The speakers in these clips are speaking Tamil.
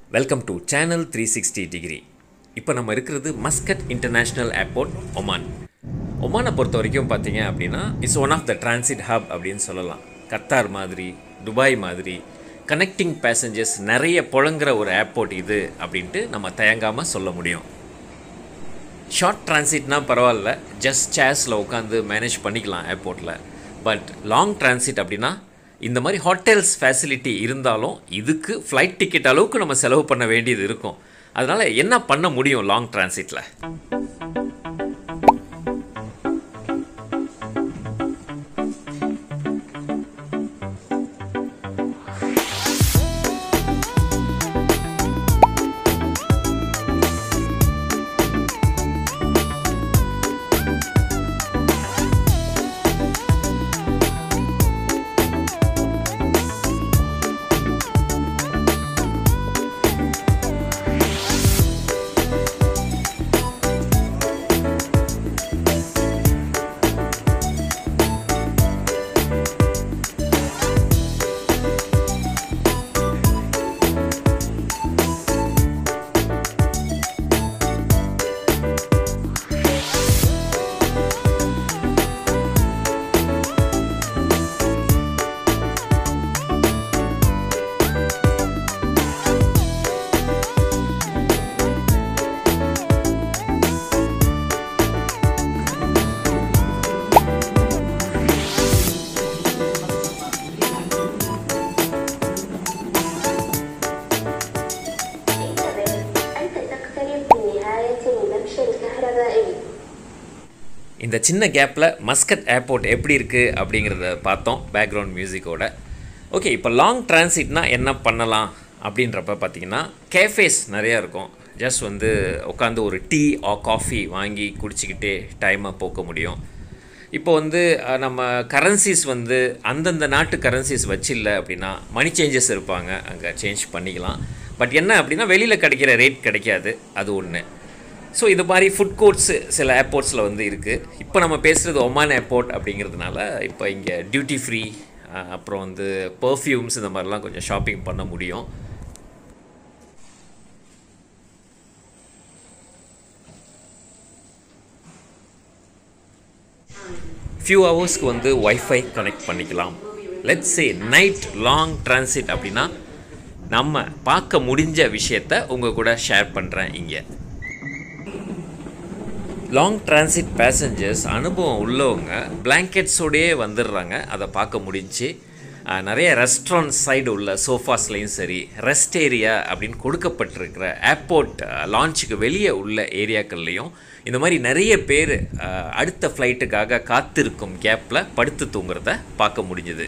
welcome to channel three sixty degree இப்போ நம்ம இருக்கிறது மஸ்கட் இன்டர்நேஷ்னல் ஏர்போர்ட் ஒமான் ஒமானை பொறுத்த வரைக்கும் பார்த்தீங்க அப்படின்னா it's one of the transit hub அப்படின்னு சொல்லலாம் கத்தார் மாதிரி துபாய் மாதிரி கனெக்டிங் பேசஞ்சர்ஸ் நிறைய புழங்குற ஒரு ஏர்போர்ட் இது அப்படின்ட்டு நம்ம தயங்காமல் சொல்ல முடியும் ஷார்ட் டிரான்சிட்னா பரவாயில்ல ஜஸ்ட் சேர்ஸில் உட்காந்து மேனேஜ் பண்ணிக்கலாம் ஏர்போர்ட்டில் பட் லாங் டிரான்சிட் அப்படின்னா இந்த மாதிரி ஹோட்டல்ஸ் ஃபெசிலிட்டி இருந்தாலும் இதுக்கு ஃப்ளைட் டிக்கெட் அளவுக்கு நம்ம செலவு பண்ண வேண்டியது இருக்கும் அதனால் என்ன பண்ண முடியும் லாங் டிரான்சிட்டில் انتبه أنت تقترب من نهاية الممشى الكهربائي இந்த சின்ன கேப்பில் மஸ்கட் ஏர்போர்ட் எப்படி இருக்குது அப்படிங்கிறத பார்த்தோம் பேக்ரவுண்ட் மியூசிக்கோட ஓகே இப்போ லாங் டிரான்சிட்னா என்ன பண்ணலாம் அப்படின்றப்ப பார்த்தீங்கன்னா கேஃபேஸ் நிறையா இருக்கும் ஜஸ்ட் வந்து உட்காந்து ஒரு டீ ஆ காஃபி வாங்கி குடிச்சிக்கிட்டே டைமை போக்க முடியும் இப்போ வந்து அஹ், நம்ம கரன்சிஸ் வந்து அந்தந்த நாட்டு கரன்சிஸ் வச்சில்ல அப்படின்னா மணி சேஞ்சஸ் இருப்பாங்க அங்கே சேஞ்ச் பண்ணிக்கலாம் பட் என்ன அப்படின்னா வெளியில் கிடைக்கிற ரேட் கிடைக்காது அது ஒன்று ஸோ இது மாதிரி ஃபுட் கோர்ட்ஸு சில ஏர்போர்ட்ஸில் வந்து இருக்குது இப்போ நம்ம பேசுகிறது ஒமான் ஏர்போர்ட் அப்படிங்கிறதுனால இப்போ இங்கே டியூட்டி ஃப்ரீ அப்புறம் வந்து பர்ஃப்யூம்ஸ் இந்த மாதிரிலாம் கொஞ்சம் ஷாப்பிங் பண்ண முடியும் ஃபியூ ஹவர்ஸ்க்கு வந்து ஒய்ஃபை கனெக்ட் பண்ணிக்கலாம் let's say night long transit அப்படின்னா நம்ம பார்க்க முடிஞ்ச விஷயத்த உங்கள் கூட ஷேர் பண்ணுறேன் இங்கே லாங் டிரான்சிட் பேசஞ்சர்ஸ் அனுபவம் உள்ளவங்க பிளாங்கெட்ஸோடையே வந்துடுறாங்க அதை பார்க்க முடிஞ்சு அஹ், நிறைய ரெஸ்டாரண்ட் சைடு உள்ள சோஃபாஸ்லேயும் சரி ரெஸ்ட் ஏரியா அப்படின்னு கொடுக்கப்பட்டிருக்கிற ஏர்போர்ட் லான்ச்சுக்கு வெளியே உள்ள ஏரியாக்கள்லேயும் இந்த மாதிரி நிறைய பேர் அஹ், அடுத்த ஃப்ளைட்டுக்காக காத்திருக்கும் கேப்பில் படுத்து தூங்குறத பார்க்க முடிஞ்சுது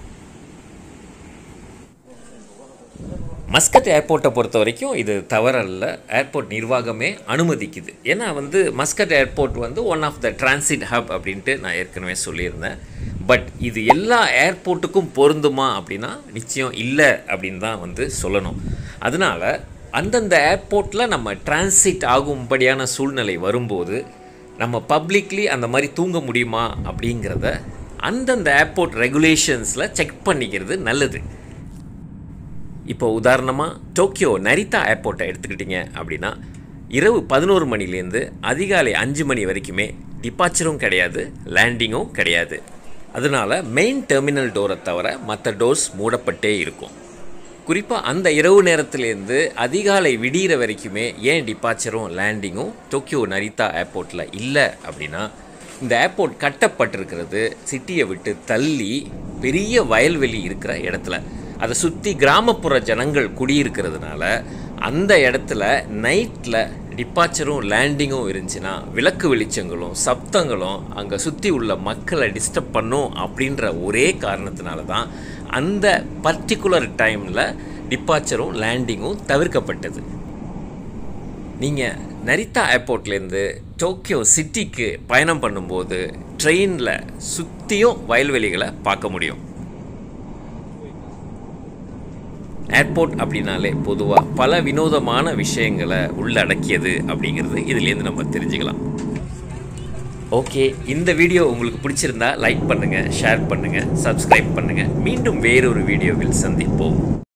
மஸ்கட் ஏர்போர்ட்டை பொறுத்த வரைக்கும் இது தவறல்ல ஏர்போர்ட் நிர்வாகமே அனுமதிக்குது ஏன்னா வந்து மஸ்கட் ஏர்போர்ட் வந்து one of the transit hub அப்படின்ட்டு நான் ஏற்கனவே சொல்லியிருந்தேன் பட் இது எல்லா ஏர்போர்ட்டுக்கும் பொருந்துமா அப்படின்னா நிச்சயம் இல்லை அப்படின்னு தான் வந்து சொல்லணும் அதனால அந்தந்த ஏர்போர்ட்டில் நம்ம டிரான்சிட் ஆகும்படியான சூழ்நிலை வரும்போது நம்ம பப்ளிக்லி அந்த மாதிரி தூங்க முடியுமா அப்படிங்கிறத அந்தந்த ஏர்போர்ட் ரெகுலேஷன்ஸில் செக் பண்ணிக்கிறது நல்லது இப்போ உதாரணமாக டோக்கியோ நரிதா ஏர்போர்ட்டை எடுத்துக்கிட்டிங்க அப்படின்னா இரவு பதினோரு மணிலேருந்து அதிகாலை அஞ்சு மணி வரைக்குமே டிபார்ச்சரும் கிடையாது லேண்டிங்கும் கிடையாது அதனால் மெயின் டெர்மினல் டோரை தவிர மற்ற டோர்ஸ் மூடப்பட்டே இருக்கும் குறிப்பாக அந்த இரவு நேரத்துலேருந்து அதிகாலை விடிகிற வரைக்குமே ஏன் டிபார்ச்சரும் லேண்டிங்கும் டோக்கியோ நரிதா ஏர்போர்ட்டில் இல்லை அப்படின்னா இந்த ஏர்போர்ட் கட்டப்பட்டிருக்கிறது சிட்டியை விட்டு தள்ளி பெரிய வயல்வெளி இருக்கிற இடத்துல அதை சுற்றி கிராமப்புற ஜனங்கள் குடியிருக்கிறதுனால அந்த இடத்துல நைட்டில் டிபார்ச்சரும் லேண்டிங்கும் இருந்துச்சுன்னா விளக்கு வெளிச்சங்களும் சப்தங்களும் அங்கே சுற்றி உள்ள மக்களை டிஸ்டர்ப் பண்ணும் அப்படின்ற ஒரே காரணத்தினால தான் அந்த பர்டிகுலர் டைமில் டிபார்ச்சரும் லேண்டிங்கும் தவிர்க்கப்பட்டது நீங்கள் நரிதா ஏர்போர்ட்லேருந்து டோக்கியோ சிட்டிக்கு பயணம் பண்ணும்போது ட்ரெயினில் சுற்றியும் வயல்வெளிகளை பார்க்க முடியும் ஏர்போர்ட் அப்படின்னாலே பொதுவாக பல வினோதமான விஷயங்களை உள்ளடக்கியது அப்படிங்கிறது இதுலேருந்து நம்ம தெரிஞ்சுக்கலாம் ஓகே இந்த வீடியோ உங்களுக்கு பிடிச்சிருந்தா லைக் பண்ணுங்கள் ஷேர் பண்ணுங்கள் சப்ஸ்கிரைப் பண்ணுங்கள் மீண்டும் வேறொரு வீடியோவில் சந்திப்போம்